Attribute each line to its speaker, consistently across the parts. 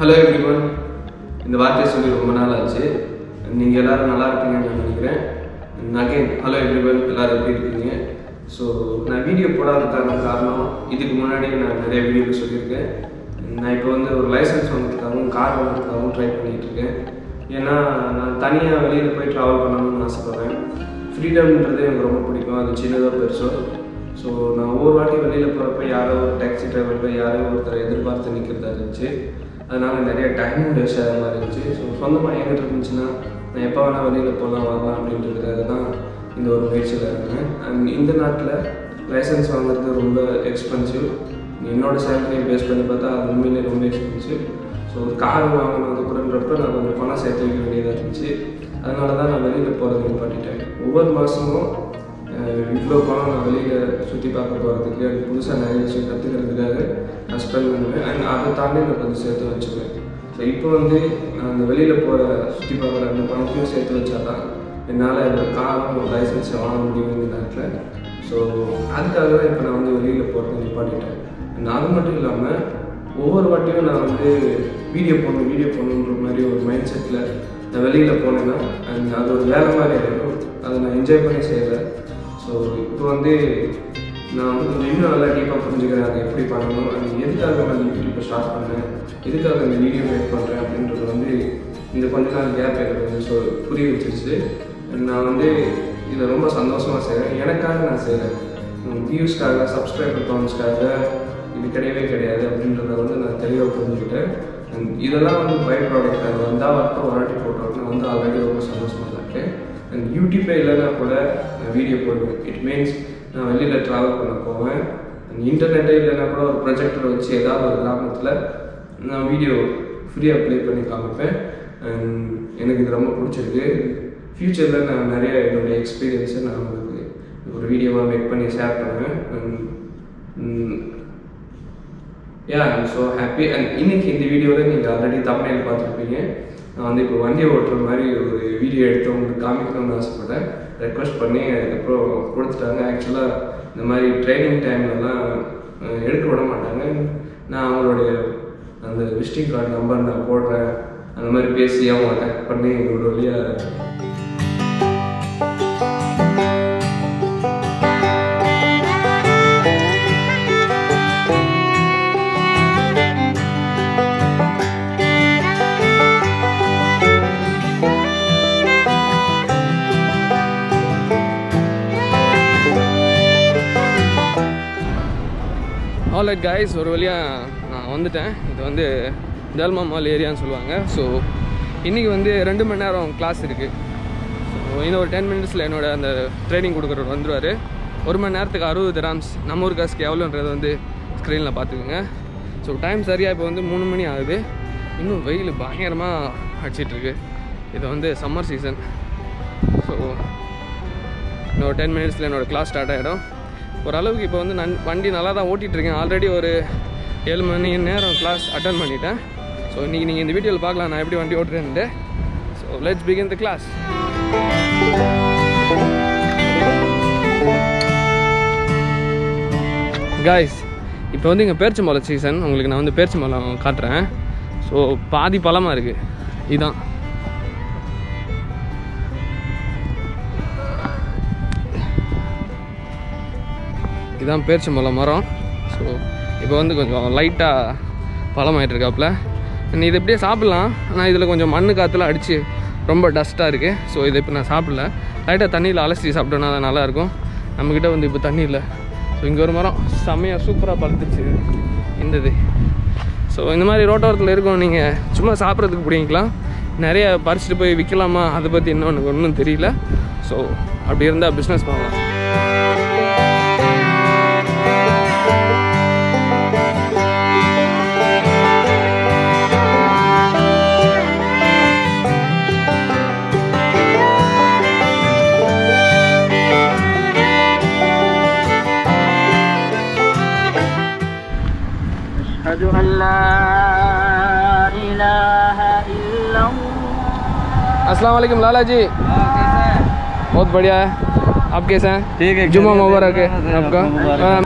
Speaker 1: Hello everyone இந்த வார்த்தையை சொல்லி ரொம்ப நாள் ஆச்சு நீங்கள் எல்லாரும் நல்லா இருக்கீங்கன்னு நான் நினைக்கிறேன் அகைன் ஹலோ எவ்ரிவன் எல்லாரும் எப்படி இருக்கீங்க ஸோ நான் வீடியோ போடாததுக்கான காரணம் இதுக்கு முன்னாடி நான் நிறைய வீடியோ சொல்லியிருக்கேன் நான் இப்போ வந்து ஒரு லைசன்ஸ் வாங்குறதுக்காகவும் கார் வாங்குறதுக்காகவும் ட்ரை பண்ணிட்டு இருக்கேன் ஏன்னா நான் தனியாக வெளியில் போய் ட்ராவல் பண்ணணும்னு ஆசைப்பட்றேன் ஃப்ரீடம்ன்றது எனக்கு ரொம்ப பிடிக்கும் அது சின்னதோ பெருசோ ஸோ நான் ஒவ்வொரு வாட்டி வெளியில் போகிறப்ப யாரோ ஒரு டாக்ஸி டிரைவர் யாரோ ஒருத்தரை எதிர்பார்த்து நிற்கிறதா இருந்துச்சு அதனால நிறைய டைமும் வேஸ்ட் ஆகிற மாதிரி இருந்துச்சு ஸோ சொந்தமாக எங்கிட்ட இருந்துச்சுன்னா நான் எப்போ வேணால் வெளியில் போகலாம் வரலாம் அப்படின்றதுக்காக தான் இந்த ஒரு முயற்சியில் இருந்தேன் அண்ட் இந்த நாட்டில் லைசன்ஸ் வாங்குறது ரொம்ப எக்ஸ்பென்சிவ் என்னோட சேலரியை பேஸ் பண்ணி பார்த்தா அது உண்மையிலே ரொம்ப எக்ஸ்பென்சிவ் ஸோ ஒரு கார் வாங்கணும் கூடன்றப்ப நான் கொஞ்சம் பணம் சேர்த்து வைக்க வேண்டியதாக இருந்துச்சு அதனால தான் நான் வெளியில் போகிறது நிப்பாட்டிட்டேன் ஒவ்வொரு மாதமும் இவ்வளோ பணம் நான் வெளியில் சுற்றி பார்க்க போகிறதுக்கு எனக்கு புதுசாக நிறைய விஷயம் கற்றுக்கிறதுக்காக நான் ஸ்பெண்ட் பண்ணுவேன் அண்ட் அதை தாண்டி நான் கொஞ்சம் சேர்த்து வச்சுக்குவேன் ஸோ இப்போ வந்து நான் அந்த வெளியில் போகிற சுற்றி பார்க்குற அந்த பணத்தையும் சேர்த்து வச்சா தான் என்னால் ஒரு காரும் ஒரு லைசன்ஸை வாங்க முடியும் இந்த நேரத்தில் ஸோ அதுக்காக தான் இப்போ நான் வந்து வெளியில் போகிறத நிப்பாட்டிட்டேன் and அது மட்டும் இல்லாமல் ஒவ்வொரு வாட்டியும் நான் வந்து வீடியோ போடணும் வீடியோ போடணுன்ற மாதிரி ஒரு மைண்ட் செட்டில் நான் வெளியில் போனேன்னா அண்ட் அது ஒரு வேலை மாதிரி ஆகிடும் அதை நான் என்ஜாய் பண்ணி செய்கிறேன் ஸோ இப்போ வந்து நான் வந்து கொஞ்சம் இன்னும் நல்லா டீப்பாக புரிஞ்சுக்கிறேன் அதை எப்படி பண்ணணும் அது எதுக்காக நான் யூடியூப்பை ஸ்டார்ட் பண்ணேன் எதுக்காக இந்த வீடியோ மேக் பண்ணுறேன் அப்படின்றது வந்து இந்த கொஞ்ச நாள் கேப் எனக்கு வந்து ஸோ புரிய வச்சிருச்சு நான் வந்து இதை ரொம்ப சந்தோஷமாக செய்கிறேன் எனக்காக நான் செய்கிறேன் வியூஸ்க்காக சப்ஸ்கிரைபர் கவுண்ட்ஸ்க்காக இது கிடையவே கிடையாது அப்படின்றத வந்து நான் தெளிவாக புரிஞ்சுக்கிட்டேன் And இதெல்லாம் வந்து பை ப்ராடக்ட் அது வந்தால் மட்டும் ஒரு வாட்டி போட்டோம் நான் வந்து ஆல்ரெடி ரொம்ப சந்தோஷமாக தான் இருக்கேன் அண்ட் யூடியூப்பே இல்லைன்னா கூட நான் வீடியோ போடுவேன் இட் மீன்ஸ் நான் வெளியில் ட்ராவல் பண்ண போவேன் அண்ட் இன்டர்நெட்டே இல்லைன்னா கூட ஒரு ப்ரொஜெக்டர் வச்சு ஏதாவது ஒரு கிராமத்தில் நான் வீடியோ ஃப்ரீயாக ப்ளே பண்ணி காமிப்பேன் அண்ட் எனக்கு இது ரொம்ப பிடிச்சிருக்கு ஃப்யூச்சரில் நான் நிறைய என்னுடைய எக்ஸ்பீரியன்ஸை நான் உங்களுக்கு ஒரு வீடியோவாக மேக் பண்ணி ஷேர் பண்ணுவேன் and yeah I'm so happy and இன்னைக்கு இந்த வீடியோவில் நீங்கள் ஆல்ரெடி தமிழில் பார்த்துருப்பீங்க நான் வந்து இப்போ வண்டி ஓட்டுற மாதிரி ஒரு வீடியோ எடுத்து உங்களுக்கு காமிக்கணும்னு ஆசைப்பட்டேன் ரெக்வஸ்ட் பண்ணி அதுக்கப்புறம் கொடுத்துட்டாங்க ஆக்சுவலாக இந்த மாதிரி ட்ரைனிங் டைம்லலாம் எடுக்க விட மாட்டாங்க நான் அவங்களுடைய அந்த விசிட்டிங் கார்டு நம்பர் நான் போடுறேன் அந்த மாதிரி பேசி அவங்க அட்டாக் பண்ணி ஒரு வழியாக ஆல்ரைட் கைஸ் ஒரு வழியாக நான் வந்துட்டேன் இது வந்து ஜல்மா மால் ஏரியான்னு சொல்லுவாங்க ஸோ இன்றைக்கி வந்து ரெண்டு மணி நேரம் கிளாஸ் இருக்குது ஸோ இன்னும் ஒரு டென் மினிட்ஸில் என்னோட அந்த ட்ரைனிங் கொடுக்குறவர் வந்துடுவார் ஒரு மணி நேரத்துக்கு அறுபது ராம்ஸ் நம்ம ஊர் காசுக்கு எவ்வளோன்றது வந்து ஸ்க்ரீனில் பார்த்துக்குங்க ஸோ டைம் சரியாக இப்போ வந்து மூணு மணி ஆகுது இன்னும் வெயில் பயங்கரமாக அடிச்சிட்ருக்கு இது வந்து சம்மர் சீசன் ஸோ இன்னும் ஒரு டென் மினிட்ஸில் என்னோடய கிளாஸ் ஸ்டார்ட் ஆகிடும் ஓரளவுக்கு இப்போ வந்து நான் வண்டி நல்லா தான் ஓட்டிகிட்டு இருக்கேன் ஆல்ரெடி ஒரு ஏழு மணி நேரம் கிளாஸ் அட்டன் பண்ணிட்டேன் ஸோ இன்றைக்கி நீங்கள் இந்த வீடியோவில் பார்க்கலாம் நான் எப்படி வண்டி ஓட்டுறேன்ட்டு so let's begin the class guys இப்போ வந்து இங்கே பேரிச்சம்பழம் சீசன் உங்களுக்கு நான் வந்து பேரிச்சம்பழம் காட்டுறேன் ஸோ பாதி பழமாக இருக்குது இதுதான் இதுதான் பேரிச்சம்பழம் மரம் ஸோ இப்போ வந்து கொஞ்சம் லைட்டாக பழமாயிட்டு இருக்காப்புல நீ இதை இப்படியே சாப்பிட்லாம் ஆனால் இதில் கொஞ்சம் மண்ணு காற்றுல அடித்து ரொம்ப டஸ்ட்டாக இருக்குது ஸோ இதை இப்போ நான் சாப்பிடல லைட்டாக தண்ணியில் அலசி சாப்பிட்டோன்னா அது நல்லாயிருக்கும் நம்மக்கிட்ட வந்து இப்போ தண்ணி இல்லை ஸோ இங்கே ஒரு மரம் செம்மையாக சூப்பராக பழுத்துருச்சு இந்த இது ஸோ இந்த மாதிரி ரோட்டோரத்தில் இருக்கும் நீங்கள் சும்மா சாப்பிட்றதுக்கு பிடிக்கலாம் நிறைய பறிச்சுட்டு போய் விற்கலாமா அதை பற்றி இன்னும் எனக்கு ஒன்றும் தெரியல ஸோ அப்படி இருந்தால் பிஸ்னஸ் பண்ணலாம்
Speaker 2: أشهد أن لا إله إلا الله
Speaker 1: अस्सलाम वालेकुम लाला जी बहुत बढ़िया है आप कैसे हैं
Speaker 3: ठीक है,
Speaker 1: जुम्मा
Speaker 3: खैरियत है,
Speaker 1: मुबारक है
Speaker 3: आपका
Speaker 1: आपका
Speaker 3: मुबारक।
Speaker 1: हाँ,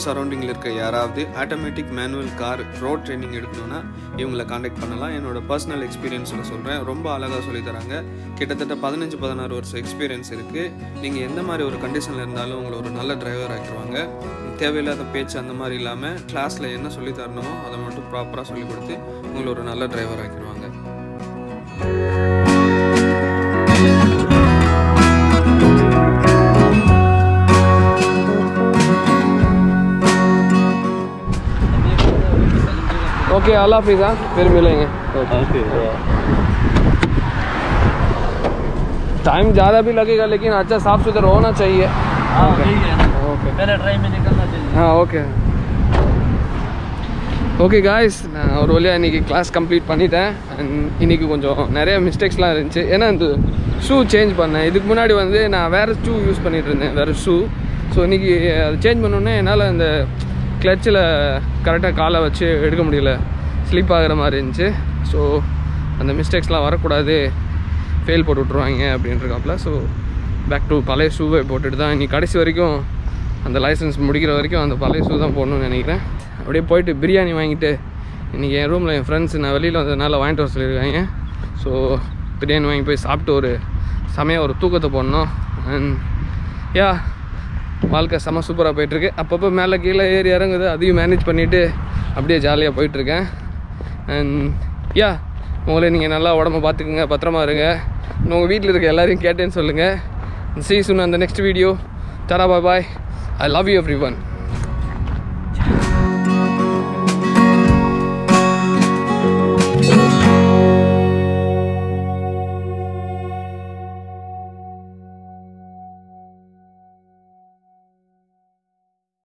Speaker 3: சரௌண்டிங்கில் இருக்க யாராவது automatic manual car road training எடுக்கணும்னா இவங்களை காண்டாக்ட் பண்ணலாம் என்னோட பர்சனல் எக்ஸ்பீரியன்ஸில் சொல்கிறேன் ரொம்ப அழகாக சொல்லித் தராங்க கிட்டத்தட்ட பதினஞ்சு பதினாறு வருஷம் எக்ஸ்பீரியன்ஸ் இருக்குது நீங்கள் எந்த மாதிரி ஒரு கண்டிஷனில் இருந்தாலும் உங்களை ஒரு நல்ல டிரைவர் ஆக்கிடுவாங்க தேவையில்லாத பேச்சு அந்த மாதிரி இல்லாமல் கிளாஸில் என்ன சொல்லித் தரணுமோ அதை மட்டும் ப்ராப்பராக சொல்லிக் கொடுத்து உங்களை ஒரு நல்ல டிரைவர் ஆக்கிடுவாங்க
Speaker 1: ओके अल्लाह हाफिज़ हाँ फिर मिलेंगे टाइम ज़्यादा भी लगेगा लेकिन अच्छा साफ सुथरा होना चाहिए
Speaker 2: हाँ ठीक है ना
Speaker 1: ओके
Speaker 2: पहले ट्राई में निकलना चाहिए
Speaker 1: ஆ ஓகே ஓகே காய்ஸ் நான் ஒரு வழியாக இன்றைக்கி கிளாஸ் கம்ப்ளீட் பண்ணிட்டேன் அண்ட் இன்றைக்கி கொஞ்சம் நிறைய மிஸ்டேக்ஸ்லாம் இருந்துச்சு ஏன்னா இந்த ஷூ சேஞ்ச் பண்ணேன் இதுக்கு முன்னாடி வந்து நான் வேறு ஷூ யூஸ் பண்ணிகிட்டு இருந்தேன் வேறு ஷூ ஸோ இன்றைக்கி அது சேஞ்ச் பண்ணோன்னே என்னால் அந்த கிளச்சில் கரெக்டாக காலை வச்சு எடுக்க முடியல ஸ்லிப் ஆகிற மாதிரி இருந்துச்சு ஸோ அந்த மிஸ்டேக்ஸ்லாம் வரக்கூடாது ஃபெயில் போட்டு விட்ருவாங்க அப்படின்றக்காப்புல ஸோ பேக் டு பழைய ஷூவை போட்டுட்டு தான் இன்னைக்கு கடைசி வரைக்கும் அந்த லைசன்ஸ் முடிக்கிற வரைக்கும் அந்த பழைய ஷூ தான் போடணும்னு நினைக்கிறேன் அப்படியே போயிட்டு பிரியாணி வாங்கிட்டு இன்றைக்கி என் ரூமில் என் ஃப்ரெண்ட்ஸ் நான் வெளியில் வந்ததுனால வாங்கிட்டு வர சொல்லியிருக்காங்க ஸோ பிரியாணி வாங்கி போய் சாப்பிட்டு ஒரு செமையாக ஒரு தூக்கத்தை போடணும் அண்ட் யா வாழ்க்கை செம சூப்பராக போயிட்டுருக்கு அப்பப்போ மேலே கீழே ஏறி இறங்குது அதையும் மேனேஜ் பண்ணிவிட்டு அப்படியே ஜாலியாக போயிட்டுருக்கேன் அண்ட் யா உங்களை நீங்கள் நல்லா உடம்ப பார்த்துக்குங்க பத்திரமா இருங்க உங்கள் வீட்டில் இருக்க எல்லாரையும் கேட்டேன்னு சொல்லுங்கள் சி சுன் அந்த நெக்ஸ்ட் வீடியோ தரா bye bye I love you every one